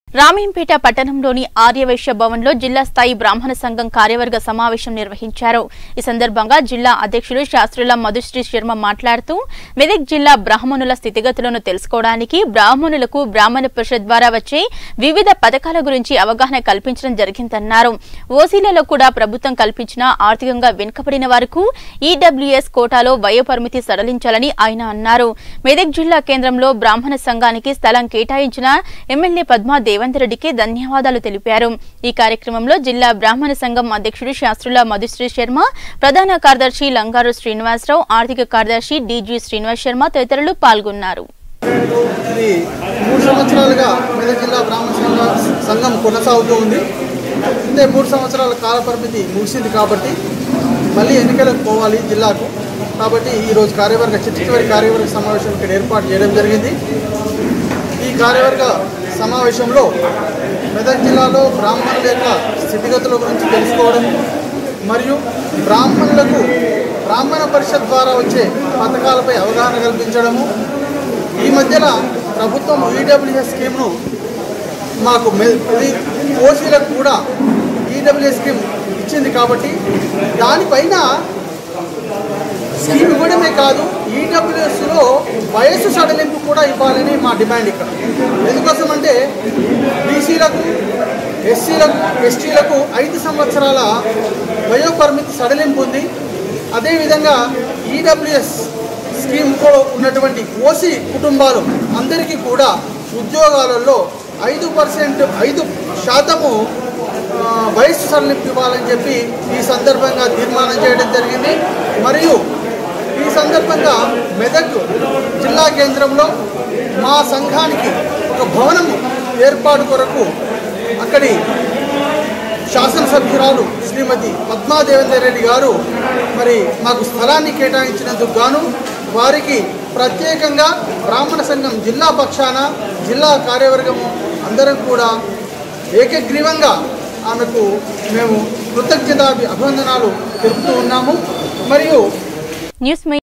రామేంపేట పట్టణంలోని ఆర్యవైశ్య భవన్లో జిల్లా స్థాయి బ్రాహ్మణ సంఘం కార్యవర్గ సమావేశం నిర్వహించారు ఈ సందర్భంగా జిల్లా అధ్యక్షులు శాస్త్రుల మధుశ్రీ శర్మ మాట్లాడుతూ మెదక్ జిల్లా బ్రాహ్మణుల స్థితిగతులను తెలుసుకోవడానికి బ్రాహ్మణులకు బ్రాహ్మణ పరిషత్ ద్వారా వచ్చే వివిధ పథకాల గురించి అవగాహన కల్పించడం జరిగిందన్నారు ఓసీలలో కూడా ప్రభుత్వం కల్పించిన ఆర్థికంగా వెనుకబడిన వారికి ఈడబ్ల్యూఎస్ కోటాలో వయోపరిమితి సడలించాలని ఆయన అన్నారు మెదక్ జిల్లా కేంద్రంలో బ్రాహ్మణ సంఘానికి స్థలం కేటాయించిన ఎమ్మెల్యే పద్మా దేవేందర్ రెడ్డికి ధన్యవాదాలు తెలిపారు ఈ కార్యక్రమంలో జిల్లా బ్రాహ్మణ సంఘం అధ్యక్షుడు శాస్త్రుల మధుశ్రీ శర్మ ప్రధాన కార్యదర్శి లంగారు శ్రీనివాసరావు ఆర్థిక కార్యదర్శి డీజీ శ్రీనివాస్ శర్మ తదితరులు పాల్గొన్నారు ఇది మూడు సంవత్సరాలుగా మెదక్ జిల్లా బ్రాహ్మణ సంఘ సంఘం కొనసాగుతూ ఉంది అంటే మూడు సంవత్సరాల కాల పరిమితి ముగిసింది కాబట్టి మళ్ళీ ఎన్నికలకు పోవాలి జిల్లాకు కాబట్టి ఈరోజు కార్యవర్గ చిట్ట చివరి కార్యవర్గ సమావేశం ఇక్కడ ఏర్పాటు చేయడం జరిగింది ఈ కార్యవర్గ సమావేశంలో మెదక్ జిల్లాలో బ్రాహ్మణుల యొక్క స్థితిగతుల గురించి తెలుసుకోవడం మరియు బ్రాహ్మణులకు బ్రాహ్మణ పరిషత్ ద్వారా వచ్చే పథకాలపై అవగాహన కల్పించడము ఈ మధ్యన ప్రభుత్వం ఈడబ్ల్యూఎస్ స్కీమ్ను మాకు మె- ఇది ఓసీలకు కూడా ఈడబ్ల్యూఎస్ స్కీమ్ ఇచ్చింది కాబట్టి దానిపైన స్కీమ్ ఇవ్వడమే కాదు ఈడబ్ల్యూఎస్లో వయస్సు సడలింపు కూడా ఇవ్వాలని మా డిమాండ్ ఇక్కడ ఎందుకోసం అంటే బీసీలకు ఎస్సీలకు ఎస్టీలకు ఐదు సంవత్సరాల వయో పరిమితి సడలింపు ఉంది అదేవిధంగా ఈడబ్ల్యూఎస్ స్కీమ్లో ఉన్నటువంటి ఓసీ కుటుంబాలు అందరికీ కూడా ఉద్యోగాలలో ఐదు పర్సెంట్ ఐదు శాతము ఆ, వయస్సు సడలింపు ఇవ్వాలని చెప్పి ఈ సందర్భంగా తీర్మానం చేయడం జరిగింది మరియు ఈ సందర్భంగా మెదక్ జిల్లా కేంద్రంలో మా సంఘానికి ఒక భవనం ఏర్పాటు కొరకు అక్కడి శాసనసభ్యురాలు శ్రీమతి పద్మాదేవేందర్ రెడ్డి గారు మరి మాకు స్థలాన్ని కేటాయించినందుకు గాను వారికి ప్రత్యేకంగా బ్రాహ్మణ సంఘం జిల్లా పక్షాన జిల్లా కార్యవర్గము అందరం కూడా ఏకగ్రీవంగా ఆమెకు మేము కృతజ్ఞత అభివందనాలు తెలుపుతూ ఉన్నాము మరియు న్యూస్